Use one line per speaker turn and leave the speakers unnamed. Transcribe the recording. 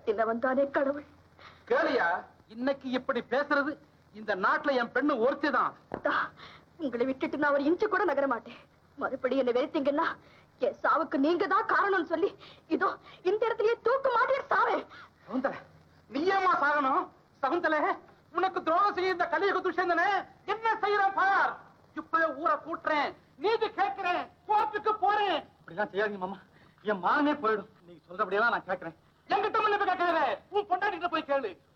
கட்டினவன் தானே கடவுள்
கேளியா இன்னைக்கு இப்படி பேசுறது இந்த நாட்டுல என் பெண்ணு ஒருத்திதான்
அத்தா, உங்களை விட்டுட்டு நான் ஒரு இன்ச்சு கூட நகர மாட்டேன் மறுபடியும் என்ன வெறுத்தீங்கன்னா என் சாவுக்கு நீங்க தான் காரணம்னு சொல்லி இதோ இந்த இடத்துலயே தூக்கு மாட்டியே சாவேன்
சகுந்தல நீயேமா சாகணும் சகுந்தல உனக்கு துரோகம் செய்ய இந்த கலியுக துஷந்தனே என்ன செய்யறேன் பார் இப்பவே ஊரை கூட்டுறேன் நீதி கேட்கிறேன் கோர்ட்டுக்கு போறேன் அப்படிலாம் செய்யாதீங்க மாமா என் மானே போயிடும் நீங்க சொல்றபடியெல்லாம் நான் கேட்கிறேன் என்கிட்ட முன்ன போய் கேட்கல உன் பொண்டாட்டிட்ட போய் கேளு